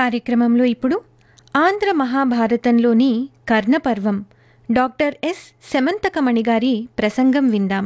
కార్యక్రమంలో ఇప్పుడు ఆంధ్ర మహాభారతంలోని కర్ణపర్వం డాక్టర్ ఎస్ సెమంతకమణి గారి ప్రసంగం విందాం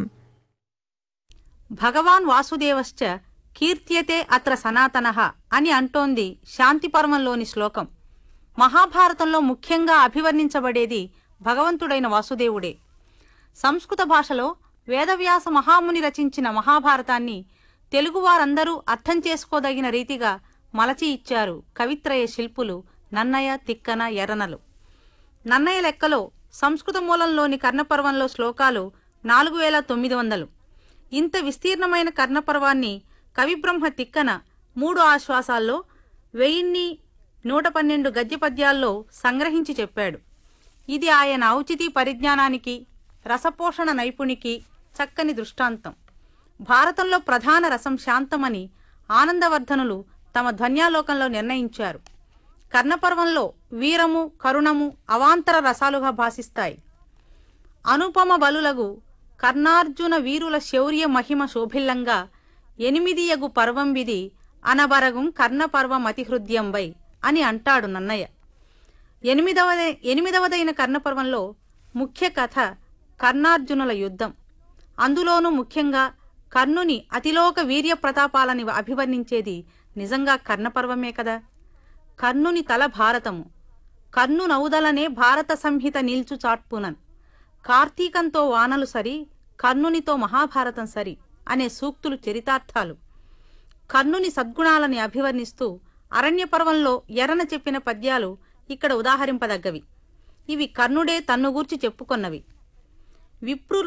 భగవాన్ వాసుదేవశ్చ కీర్త్యతే అత్ర సనాతనః అని అంటోంది శాంతిపర్వంలోని శ్లోకం మహాభారతంలో ముఖ్యంగా అభివర్ణించబడేది భగవంతుడైన వాసుదేవుడే సంస్కృత భాషలో వేదవ్యాస మహాముని రచించిన మహాభారతాన్ని తెలుగువారందరూ అర్థం చేసుకోదగిన రీతిగా మలచి ఇచ్చారు కవిత్రయ శిల్పులు నన్నయ తిక్కన ఎర్రనలు నన్నయ లెక్కలో సంస్కృత మూలంలోని కర్ణపర్వంలో శ్లోకాలు నాలుగు వేల తొమ్మిది వందలు ఇంత విస్తీర్ణమైన కర్ణపర్వాన్ని కవిబ్రహ్మ తిక్కన మూడు ఆశ్వాసాల్లో వెయ్యిన్ని నూట పన్నెండు గద్య పద్యాల్లో సంగ్రహించి చెప్పాడు ఇది ఆయన ఔచితి పరిజ్ఞానానికి రసపోషణ నైపుణికి చక్కని దృష్టాంతం భారతంలో ప్రధాన రసం శాంతమని ఆనందవర్ధనులు తమ ధ్వన్యాలోకంలో నిర్ణయించారు కర్ణపర్వంలో వీరము కరుణము అవాంతర రసాలుగా భాసిస్తాయి అనుపమ బలులగు కర్ణార్జున వీరుల శౌర్య మహిమ శోభిల్లంగా ఎనిమిదియగు పర్వంబిది అనబరగుం కర్ణపర్వమతిహృద్యంబై అని అంటాడు నన్నయ్య ఎనిమిదవ ఎనిమిదవదైన కర్ణపర్వంలో ముఖ్య కథ కర్ణార్జునుల యుద్ధం అందులోనూ ముఖ్యంగా కర్ణుని అతిలోక వీర్య ప్రతాపాలని అభివర్ణించేది నిజంగా కర్ణపర్వమే కదా కర్ణుని తల భారతము కర్ణు నౌదలనే భారత సంహిత నిల్చు చాట్పునన్ కార్తీకంతో వానలు సరి కర్ణునితో మహాభారతం సరి అనే సూక్తులు చరితార్థాలు కర్ణుని సద్గుణాలని అభివర్ణిస్తూ అరణ్యపర్వంలో ఎర్రన చెప్పిన పద్యాలు ఇక్కడ ఉదాహరింపదగ్గవి ఇవి కర్ణుడే తన్ను గూర్చి చెప్పుకొన్నవి విప్రులు